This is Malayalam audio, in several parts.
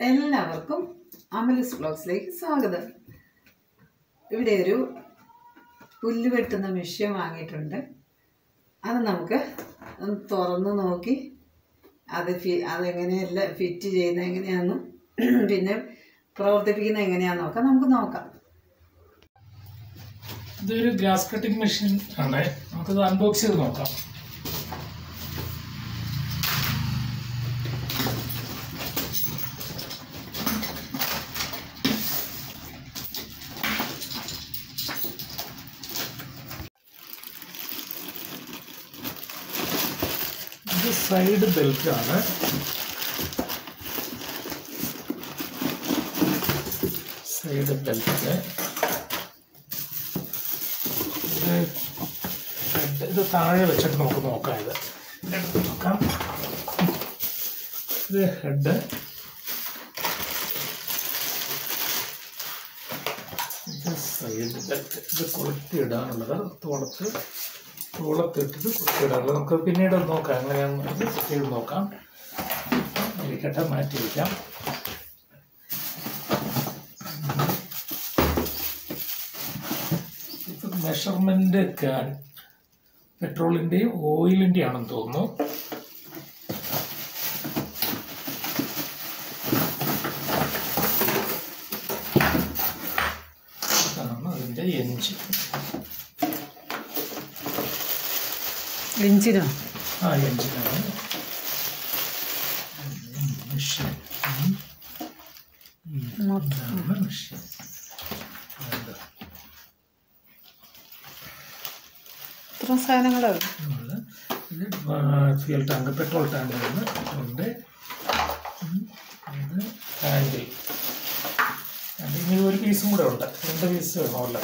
എല്ലാവർക്കും അമലസ് ബ്ലോഗ്സിലേക്ക് സ്വാഗതം ഇവിടെ ഒരു പുല്ല് വെട്ടുന്ന മെഷീൻ വാങ്ങിയിട്ടുണ്ട് അത് നമുക്ക് ഒന്ന് തുറന്ന് നോക്കി അത് ഫി അതെങ്ങനെയല്ല ഫിറ്റ് ചെയ്യുന്നത് എങ്ങനെയാണെന്നും പിന്നെ പ്രവർത്തിപ്പിക്കുന്നത് എങ്ങനെയാണെന്ന് നോക്കാം നമുക്ക് നോക്കാം ഇതൊരു ഗ്രാസ് കട്ടിംഗ് മെഷീൻ ആണ് നമുക്കത് അൺബോക്സ് ചെയ്ത് നോക്കാം ഇത് സൈഡ് ബെൽറ്റ് ആണ് സൈഡ് ബെൽറ്റ് ഇത് ഹെഡ് ഇത് താഴെ വെച്ചിട്ട് നമുക്ക് നോക്കാം ഇത് എടുത്ത് നോക്കാം ഇത് ഹെഡ് ഇത് സൈഡ് ബെൽറ്റ് ഇത് കൊളുത്തി ഇടാനുള്ളത് തോളത്ത് തോളത്തിട്ടിട്ട് കൊളുത്തി ഇടാനുള്ളത് നമുക്ക് പിന്നീട് നോക്കാം എങ്ങനെയാണെന്ന് സെറ്റ് ചെയ്ത് നോക്കാം ഇരിക്കട്ടെ മാറ്റി വയ്ക്കാം ഇത് മെഷർമെന്റ് ക്യാൻ പെട്രോളിന്റെയും ഓയിലിന്റെയും ആണെന്ന് തോന്നുന്നു ഇതാണ് അതിന്റെ എഞ്ചിൻ എഞ്ചിനോ ആ എഞ്ചിനാണ് മെഷീൻ ഇതാണ് മെഷീൻ അത് ഇത്ര സാധനങ്ങളോ നമ്മള് ഇത് ഫ്യൂൽ ടാങ്ക് പെട്രോൾ ടാങ്ക് ആണ് ഉണ്ട് ഉം. ഇത് ഹാൻഡിൽ ഹാൻഡിൽ ഒരു പീസും കൂടെ ഉണ്ട് രണ്ട് പീസ് വേണമല്ല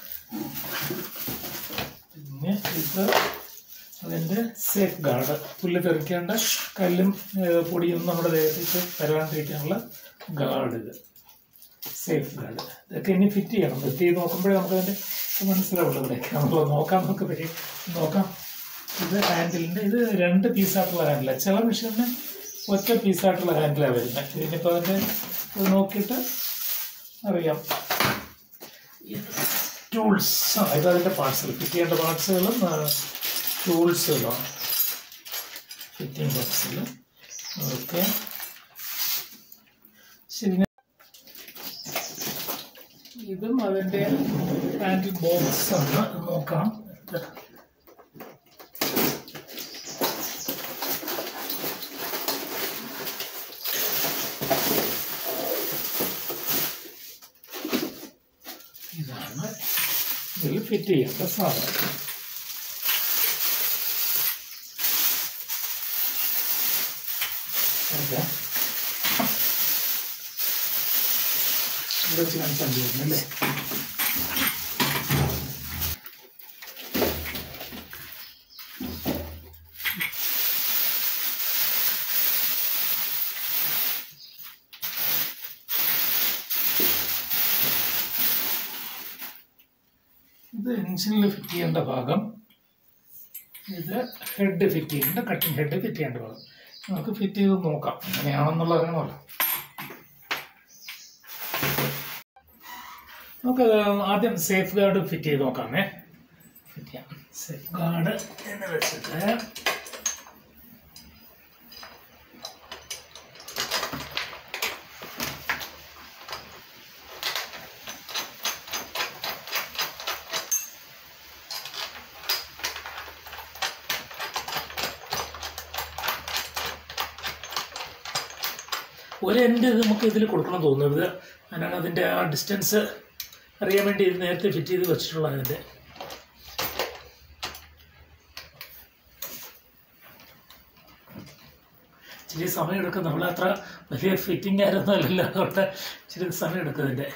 പിന്നെ ഇത് അതിൻ്റെ സേഫ് ഗാർഡ് പുല്ല് തെറിക്കേണ്ട കല്ലും ഏഹ്, പൊടിയും നമ്മുടെ ദേഹത്തേക്ക് വരാണ്ടിരിക്കാനുള്ള ഗാർഡ് ഇത് സേഫ് ഗാർഡ് ഇതൊക്കെ ഇനി ഫിറ്റ് ചെയ്യണം ഫിറ്റ് ചെയ്ത് നോക്കുമ്പോഴേ നമുക്ക് അതിൻ്റെ മനസ്സിലാവുള്ളൂ ഇവിടെയൊക്കെ നമ്മൾ നോക്കാം നമുക്ക് പറ്റി നോക്കാം ഇത് ഹാൻഡിലിൻ്റെ ഇത് രണ്ട് പീസായിട്ടുള്ള ഹാൻഡിലാണ് ചില മെഷീനിന് ഒറ്റ പീസായിട്ടുള്ള ഹാൻഡിലാണ് വരുന്നത് ഇതിനിപ്പോൾ അതിൻ്റെ ഇത് നോക്കിയിട്ട് അറിയാം ടൂൾസ് ആ ഇത് അതിൻ്റെ പാർട്സുകൾ ഫിറ്റ് ചെയ്യേണ്ട പാർട്സുകളും ടൂൾസുകളാണ് ഫിറ്റിംഗ് ബോക്സിൽ ഓക്കെ ശരി ഇതും അതിൻ്റെ ഹാൻഡിൽ ബോക്സ് ആണ് ഇത് നോക്കാം ഇതാണ് ഇതിൽ ഫിറ്റ് ചെയ്യേണ്ട സാധനം ഓക്കെ ഇവിടെ വെച്ച് കാണിച്ചാൽ അല്ലേ ഇത് എഞ്ചിനിൽ ഫിറ്റ് ചെയ്യേണ്ട ഭാഗം ഇത് ഹെഡ് ഫിറ്റ് ചെയ്യേണ്ട കട്ടിംഗ് ഹെഡ് ഫിറ്റ് ചെയ്യേണ്ട ഭാഗം നമുക്ക് ഫിറ്റ് ചെയ്ത് നോക്കാം എങ്ങനെയാണെന്നുള്ള അറിയണമല്ലോ നമുക്ക് ആദ്യം സേഫ് ഗാർഡ് ഫിറ്റ് ചെയ്ത് നോക്കാമേ ഫിറ്റ് ചെയ്യാം സേഫ് ഗാർഡ് എന്ന് വെച്ചിട്ട് ഒരു എൻഡ് നമുക്ക് ഇതിൽ കൊടുക്കണം തോന്നുന്നത് അതിനാണ് അതിൻ്റെ ആ ഡിസ്റ്റൻസ് അറിയാൻ വേണ്ടി ഇത് നേരത്തെ ഫിറ്റ് ചെയ്ത് വെച്ചിട്ടുള്ള അതിൻ്റെ ഇച്ചിരി സമയം എടുക്കും നമ്മൾ അത്ര വലിയ ഫിറ്റിംഗ് ആയിരുന്നു അല്ലല്ലോ അതുകൊണ്ട് ഇച്ചിരി സമയം എടുക്കും ഇതിൻ്റെ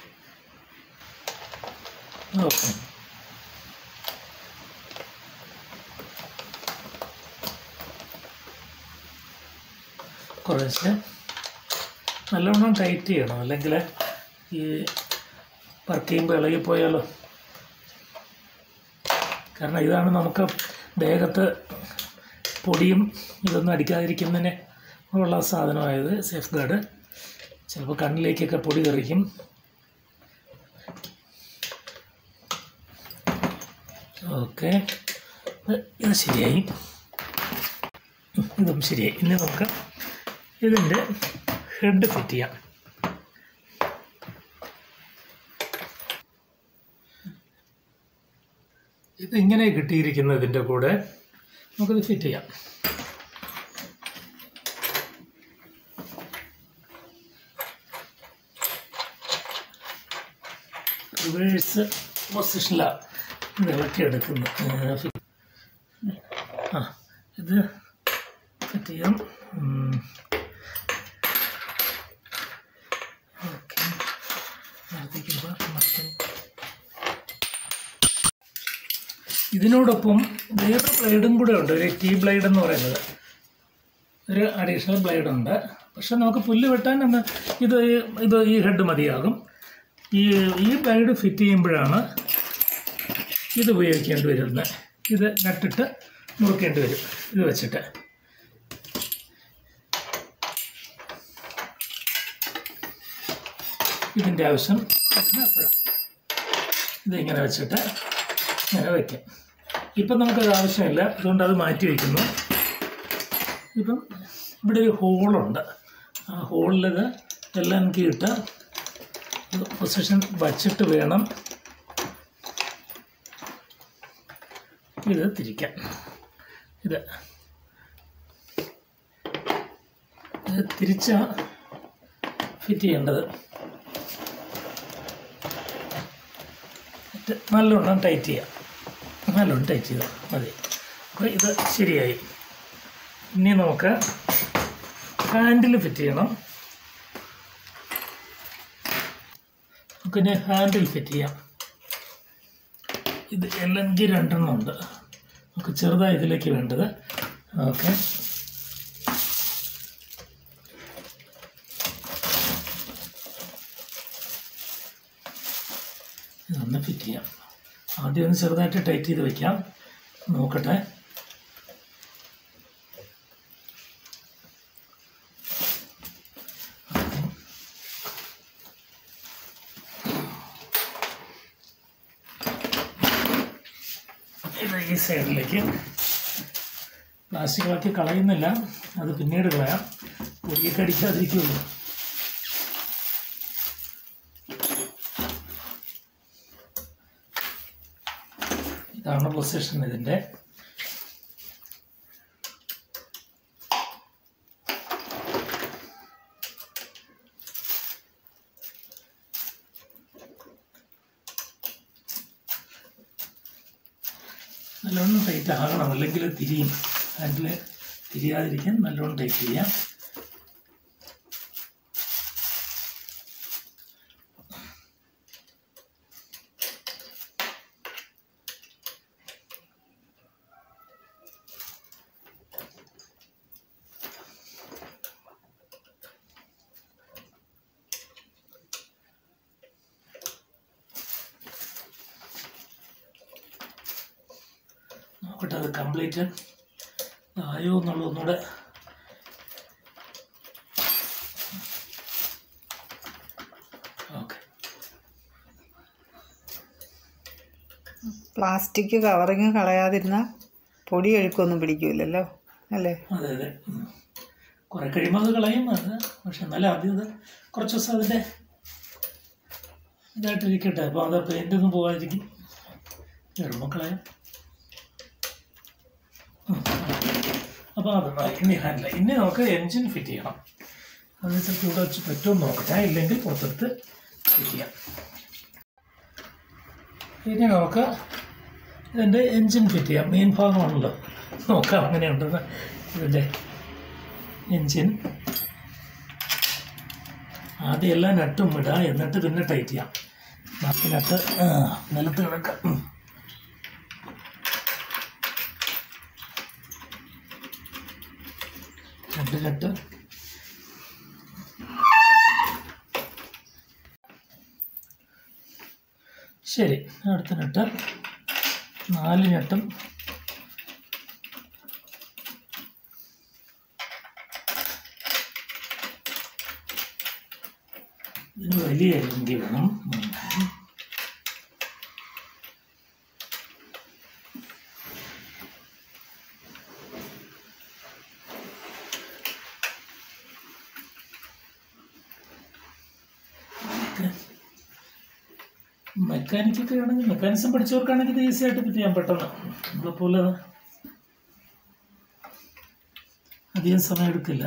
ഓക്കെ കുറേശ്ശെ നല്ലവണ്ണം ടൈറ്റ് ചെയ്യണം അല്ലെങ്കിൽ ഈ വർക്ക് ചെയ്യുമ്പോൾ ഇളകിപ്പോയാലോ കാരണം ഇതാണ് നമുക്ക് ദേഹത്ത് പൊടിയും ഇതൊന്നും അടിക്കാതിരിക്കുന്നതിന് ഉള്ള സാധനമായത് സേഫ് ഗാർഡ് ചിലപ്പോൾ കണ്ണിലേക്കൊക്കെ പൊടി തെറിക്കും ഓക്കെ ഇത് ശരിയായി ഉം, ഇതും ശരിയായി ഇനി നമുക്ക് ഇതിൻ്റെ ഹെഡ് ഫിറ്റ് ചെയ്യാം ഇതിങ്ങനെ കിട്ടിയിരിക്കുന്നതിൻ്റെ കൂടെ നമുക്കിത് ഫിറ്റ് ചെയ്യാം റിവേഴ്സ് പൊസിഷനിലാണ് ഇത് ഇളക്കിയെടുക്കുന്നത് ഏഹ് ഫി- ആ ഇത് ഫിറ്റ് ചെയ്യാം ഓക്കെ വർദ്ധിക്കുമ്പോൾ മൊത്തം ഇതിനോടൊപ്പം വേറെ ബ്ലേഡും കൂടെ ഉണ്ട് ഒരു ടീ ബ്ലേഡ് എന്ന് പറയുന്നത് ഒരു അഡീഷണൽ ബ്ലേഡ് ഉണ്ട് പക്ഷെ നമുക്ക് പുല്ല് വെട്ടാൻ എന്ന് ഇത് ഈ- ഇത് ഈ ഹെഡ് മതിയാകും ഈ ഈ ബ്ലേഡ് ഫിറ്റ് ചെയ്യുമ്പോഴാണ് ഇത് ഉപയോഗിക്കേണ്ടി വരുന്നത് ഇത് നട്ടിട്ട് മുറുക്കേണ്ടി വരും ഇത് വെച്ചിട്ട് ഇതിൻ്റെ ആവശ്യം വരുന്ന അപ്പോഴാണ് ഇതിങ്ങനെ വെച്ചിട്ട് ഇങ്ങനെ വയ്ക്കാം ഇപ്പം നമുക്കത് ആവശ്യമില്ല അതുകൊണ്ട് അത് മാറ്റി വയ്ക്കുന്നു ഇപ്പം ഇവിടെ ഒരു ഹോളുണ്ട് ആ ഹോളിലിത് എല്ലാം കീട്ട് പൊസിഷൻ വച്ചിട്ട് വേണം ഇത് തിരിക്കാൻ ഇത് ഇത് തിരിച്ച ഫിറ്റ് ചെയ്യേണ്ടത് ഇത് നല്ലോണം ടൈറ്റ് ചെയ്യാം നല്ലോണം ടൈറ്റ് ചെയ്താൽ മതി അപ്പോൾ ഇത് ശരിയായി ഇനി നമുക്ക് ഹാൻഡിൽ ഫിറ്റ് ചെയ്യണം നമുക്കിനി ഹാൻഡിൽ ഫിറ്റ് ചെയ്യാം ഇത് എൽ എൻ ജി രണ്ടെണ്ണം ഉണ്ട് നമുക്ക് ചെറുതായി ഇതിലേക്ക് വേണ്ടത് ഓക്കെ ഇതൊന്ന് ഫിറ്റ് ചെയ്യാം ആദ്യം ഒന്ന് ചെറുതായിട്ട് ടൈറ്റ് ചെയ്ത് വെക്കാം നോക്കട്ടെ ഇത് ഈ സൈഡിലേക്ക് പ്ലാസ്റ്റിക്കുകളൊക്കെ കളയുന്നില്ല അത് പിന്നീട് കളയാം പൊടിയൊക്കെ അടിക്കാതിരിക്കുള്ളൂ ഇതാണ് പൊസിഷൻ ഇതിൻ്റെ നല്ലോണം ടൈറ്റ് ആകണം അല്ലെങ്കിൽ തിരിയും ഹാൻഡിൽ തിരിയാതിരിക്കാൻ നല്ലോണം ടൈറ്റ് ചെയ്യാം നോക്കട്ടെ അത് കംപ്ലീറ്റ് ആയോ എന്നുള്ള ഒന്നുകൂടെ ഓക്കെ പ്ലാസ്റ്റിക് കവറിങ് കളയാതിരുന്ന പൊടി അഴുക്കൊന്നും പിടിക്കൂലല്ലോ അല്ലേ അതെ അതെ ഉം. കുറെ കഴിയുമ്പോൾ അത് കളയും അത് പക്ഷെ എന്നാലും ആദ്യം അത് കുറച്ച് ദിവസം അതിൻ്റെ ഇതായിട്ടിരിക്കട്ടെ അപ്പോൾ അത് പെയിൻ്റ് ഒന്നും പോകാതിരിക്കും ഇടുമ്പോൾ കളയാം അപ്പോൾ അത് ആയി. ഇനി ഹാൻഡിൽ ഇനി നമുക്ക് എൻജിൻ ഫിറ്റ് ചെയ്യണം അത് ചിലപ്പോൾ ഇവിടെ വെച്ച് പറ്റുമോ നോക്കട്ടെ ഇല്ലെങ്കിൽ പുറത്തെടുത്ത് ഫിറ്റ് ചെയ്യാം ഇനി നമുക്ക് ഇതിൻ്റെ എൻജിൻ ഫിറ്റ് ചെയ്യാം മെയിൻ ഭാഗമാണല്ലോ നോക്കാം അങ്ങനെയുണ്ടെന്ന് ഇതിൻ്റെ എൻജിൻ ആദ്യം എല്ലാ നട്ടും ഇടുക എന്നിട്ട് പിന്നെ ടൈറ്റ് ചെയ്യാം ബാക്കി നട്ട് ആ, നിലത്ത് കിടക്കാം ഉം. രണ്ട് നട്ട് ശരി അടുത്ത നട്ട് നാല് ഞെട്ടും ഇതിന് വലിയ ലുങ്കി വേണം മെക്കാനിക്കൊക്കെ ആണെങ്കിൽ മെക്കാനിസം പഠിച്ചവർക്കാണെങ്കിൽ ഇത് ഈസി ആയിട്ട് ഫിറ്റ് ചെയ്യാൻ പെട്ടെന്ന് നമ്മളെപ്പോലെ അധികം സമയം എടുക്കില്ല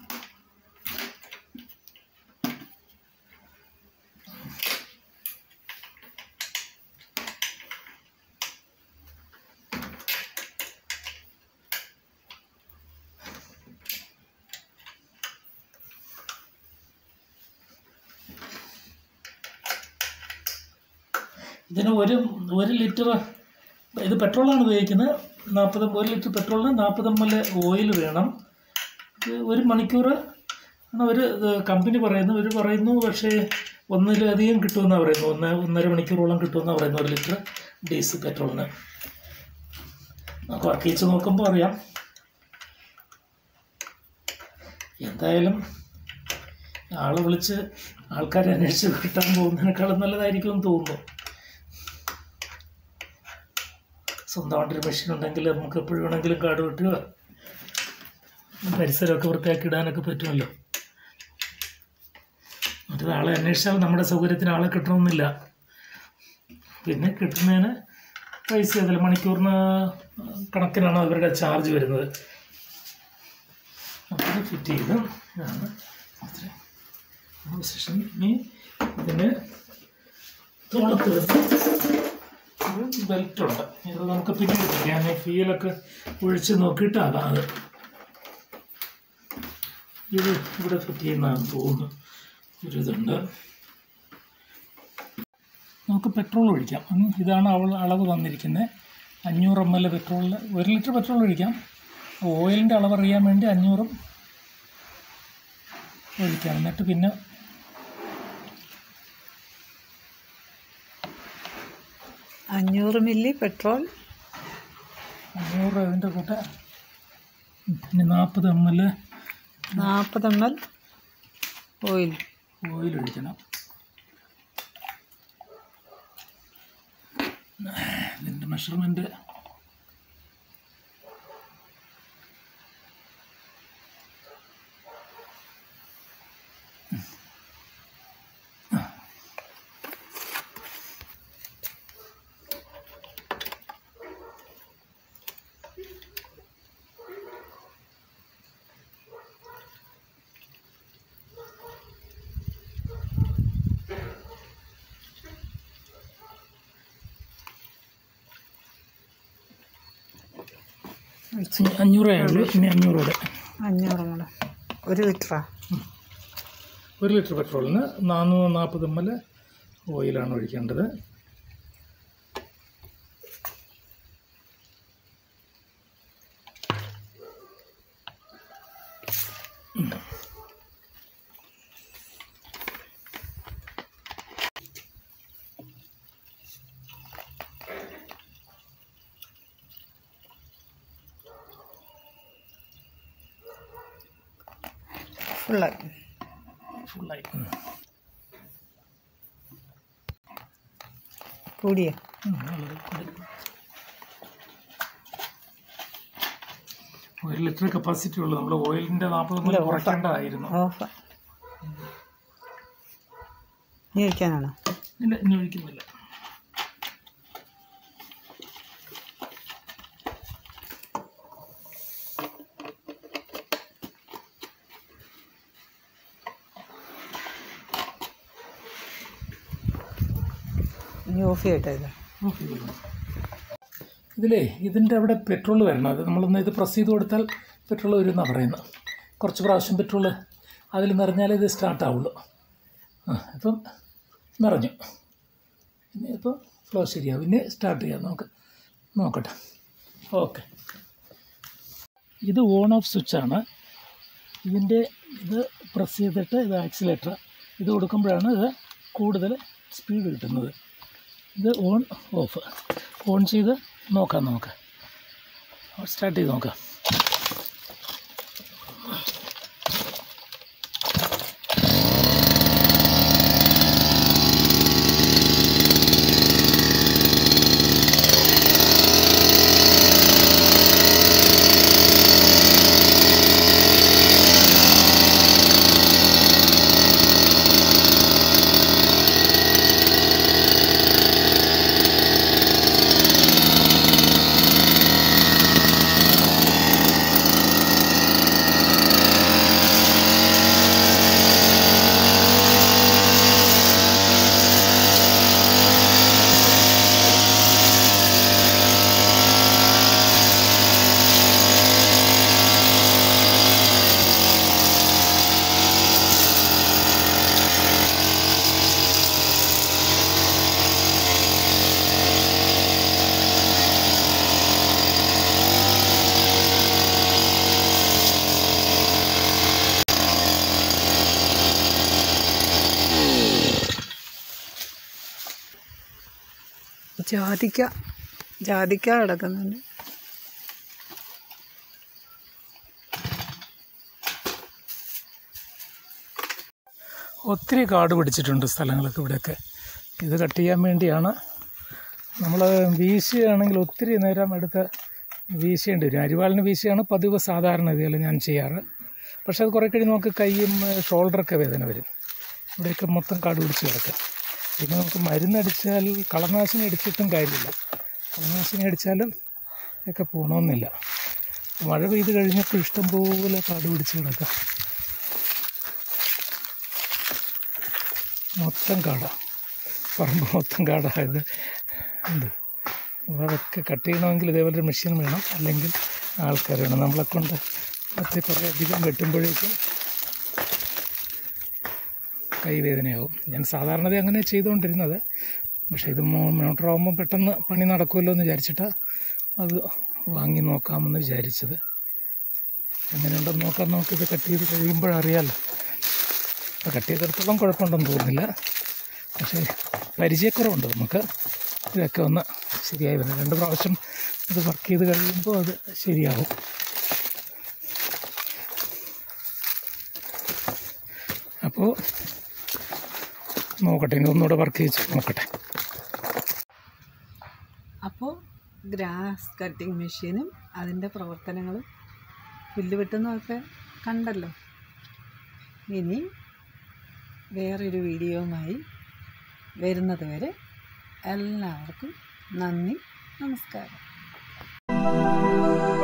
ഇതിന് ഒരു ഒരു ലിറ്റർ ഇത് പെട്രോളാണ് ഉപയോഗിക്കുന്നത് നാൽപ്പത് ഒരു ലിറ്റർ പെട്രോളിന് നാൽപ്പത് എം എൽ ഓയിൽ വേണം ഇത് ഒരു മണിക്കൂർ ആണ് ഒരു കമ്പനി പറയുന്നു ഒരു പറയുന്നു പക്ഷേ ഒന്നിലധികം കിട്ടുമെന്നാണ് പറയുന്നത് ഒന്ന് ഒന്നര മണിക്കൂറോളം കിട്ടുമെന്നാണ് പറയുന്നത് ഒരു ലിറ്റർ ഡീസൽ പെട്രോളിന് നമുക്ക് വർക്ക് ചെയ്ച്ച് നോക്കുമ്പോൾ അറിയാം എന്തായാലും ആളെ വിളിച്ച് ആൾക്കാരെ അന്വേഷിച്ച് കിട്ടാൻ പോകുന്നതിനേക്കാളും നല്ലതായിരിക്കും എന്ന് തോന്നുന്നു സ്വന്തമായിട്ടൊരു മെഷീൻ ഉണ്ടെങ്കിൽ നമുക്ക് എപ്പോഴും വേണമെങ്കിലും കാട് വെട്ടുക പരിസരമൊക്കെ വൃത്തിയാക്കി ഇടാനൊക്കെ പറ്റുമല്ലോ മറ്റേത് ആളെ അന്വേഷിച്ചാൽ നമ്മുടെ സൗകര്യത്തിന് ആളെ കിട്ടണമെന്നില്ല പിന്നെ കിട്ടുന്നതിന് പൈസ അതിൽ മണിക്കൂറിന് കണക്കിനാണ് അവരുടെ ചാർജ് വരുന്നത് അപ്പോൾ ഇത് ഫിറ്റ് ചെയ്ത് ഇതാണ് സെഷൻ ഇനി ഇതിന് തോളത്ത് ഒരു ബെൽറ്റ് ഉണ്ട് ഇത് നമുക്ക് പിന്നീട് ഞാൻ ഫീലൊക്കെ ഒഴിച്ച് നോക്കിയിട്ടാകാം അത് ഇത് ഇവിടെ ഫിറ്റ് ചെയ്യുന്നതാണെന്ന് തോന്നുന്നു ഒരു ഇതുണ്ട് നമുക്ക് പെട്രോൾ ഒഴിക്കാം ഉം, ഇതാണ് അവൾ അളവ് തന്നിരിക്കുന്നത് അഞ്ഞൂറ് എം എൽ പെട്രോളിൽ ഒരു ലിറ്റർ പെട്രോൾ ഒഴിക്കാം ഓയിലിൻ്റെ അളവ് അറിയാൻ വേണ്ടി അഞ്ഞൂറും ഒഴിക്കാം എന്നിട്ട് പിന്നെ അഞ്ഞൂറ് മില്ലി പെട്രോൾ അഞ്ഞൂറ് അതിൻ്റെ കൂടെ ഉം, പിന്നെ നാൽപ്പത് എം എൽ നാൽപ്പത് എം എൽ ഓയിൽ ഓയിൽ ഒഴിക്കണം ഇതിൻ്റെ മെഷർമെൻറ്റ് അഞ്ഞൂറേ ഉള്ളൂ ഇനി അഞ്ഞൂറോടെ അഞ്ഞൂറ് കൂടെ ഒരു ലിറ്ററാ ഒരു ലിറ്റർ പെട്രോളിന് നാനൂറ് നാൽപ്പത് എം എൽ ഓയിലാണ് ഒഴിക്കേണ്ടത് ഫുള്ളായി ഫുള്ളായി കൂടിയോ ഉം, നല്ലത്. ഒരു ലിറ്റർ കപ്പാസിറ്റി ഉള്ളു നമ്മൾ ഓയിലിൻ്റെ നാൽപ്പത് എം എൽ കുറയ്ക്കേണ്ടതായിരുന്നു ഓഫ് നീ ഒഴിക്കാനാണോ ഇല്ല ഇനി ഒഴിക്കുന്നില്ല നീ ഓഫ് ചെയ്യട്ടെ ഇത് ഇതിലേ ഇതിൻ്റെ അവിടെ പെട്രോൾ വരണം അത് നമ്മളൊന്ന് ഇത് പ്രസ് ചെയ്ത് കൊടുത്താൽ പെട്രോൾ വരും എന്നാണ് പറയുന്നത് കുറച്ച് പ്രാവശ്യം പെട്രോൾ അതിൽ നിറഞ്ഞാലേ ഇത് സ്റ്റാർട്ട് ആവുള്ളൂ ആ ഇപ്പം നിറഞ്ഞു ഇനി ഇപ്പോൾ ഫ്ലോ ശരിയാവും ഇനി സ്റ്റാർട്ട് ചെയ്യാം നമുക്ക് നോക്കട്ടെ ഓക്കെ ഇത് ഓൺ ഓഫ് സ്വിച്ചാണ് ഇതിൻ്റെ ഇത് പ്രസ് ചെയ്തിട്ട് ഇത് ആക്സിലേറ്റർ ഇത് കൊടുക്കുമ്പോഴാണ് ഇത് കൂടുതൽ സ്പീഡ് കിട്ടുന്നത് ഇത് ഓൺ ഓഫ് ഓൺ ചെയ്ത് നോക്കാം നമുക്ക് സ്റ്റാർട്ട് ചെയ്ത് നോക്കാം ജാതിക്ക ജാതിക്ക കിടക്കുന്നുണ്ട് ഒത്തിരി കാട് പിടിച്ചിട്ടുണ്ട് സ്ഥലങ്ങളൊക്കെ ഇവിടെയൊക്കെ ഇത് കട്ട് ചെയ്യാൻ വേണ്ടിയാണ് നമ്മൾ വീശുകയാണെങ്കിൽ ഒത്തിരി നേരം എടുത്ത് വീശേണ്ടി വരും അരിവാളിന് വീശിയാണ് പതിവ് സാധാരണ ഇതിൽ ഞാൻ ചെയ്യാറ് പക്ഷേ അത് കുറേ കഴിഞ്ഞ് നമുക്ക് കൈയും ഷോൾഡറൊക്കെ വേദന വരും ഇവിടെയൊക്കെ മൊത്തം കാട് പിടിച്ച് കിടക്കുക പിന്നെ നമുക്ക് മരുന്നടിച്ചാൽ കളനാശിനി അടിച്ചിട്ടും കാര്യമില്ല കളനാശിനി അടിച്ചാലും ഒക്കെ പോകണമെന്നില്ല മഴ പെയ്ത് കഴിഞ്ഞപ്പോൾ ഇഷ്ടംപോലെ കാട് പിടിച്ച് കിടക്കുക മൊത്തം കാടാ പറമ്പ് മൊത്തം കാടായത് ഉണ്ട് അപ്പോൾ അതൊക്കെ കട്ട് ചെയ്യണമെങ്കിൽ ഇതേപോലെ ഒരു മെഷീൻ വേണം അല്ലെങ്കിൽ ആൾക്കാർ വേണം നമ്മളെ കൊണ്ട് ഒത്തിരി കുറേ അധികം വെട്ടുമ്പോഴേക്കും കൈവേദനയാവും ഞാൻ സാധാരണ അങ്ങനെ ചെയ്തുകൊണ്ടിരുന്നത് പക്ഷേ ഇത് മോട്ടറാകുമ്പോൾ പെട്ടെന്ന് പണി നടക്കുമല്ലോ എന്ന് വിചാരിച്ചിട്ട് അത് വാങ്ങി നോക്കാമെന്ന് വിചാരിച്ചത് എങ്ങനെയുണ്ടെന്ന് നോക്കാം നമുക്കിത് കട്ട് ചെയ്ത് കഴിയുമ്പോഴറിയാമല്ലോ അപ്പോൾ കട്ട് ചെയ്തെടുത്തോളം കുഴപ്പമുണ്ടെന്ന് തോന്നുന്നില്ല പക്ഷേ പരിചയക്കുറവുണ്ട് നമുക്ക് ഇതൊക്കെ ഒന്ന് ശരിയായി വരും രണ്ട് പ്രാവശ്യം ഇത് വർക്ക് ചെയ്ത് കഴിയുമ്പോൾ അത് ശരിയാവും അപ്പോൾ നോക്കട്ടെ ഇനി ഒന്നുകൂടെ വർക്ക് ചെയ്ത് നോക്കട്ടെ അപ്പോൾ ഗ്രാസ് കട്ടിംഗ് മെഷീനും അതിൻ്റെ പ്രവർത്തനങ്ങളും പുല്ല് വെട്ടുന്നതൊക്കെ കണ്ടല്ലോ ഇനി വേറൊരു വീഡിയോയുമായി വരുന്നത് വരെ എല്ലാവർക്കും നന്ദി നമസ്കാരം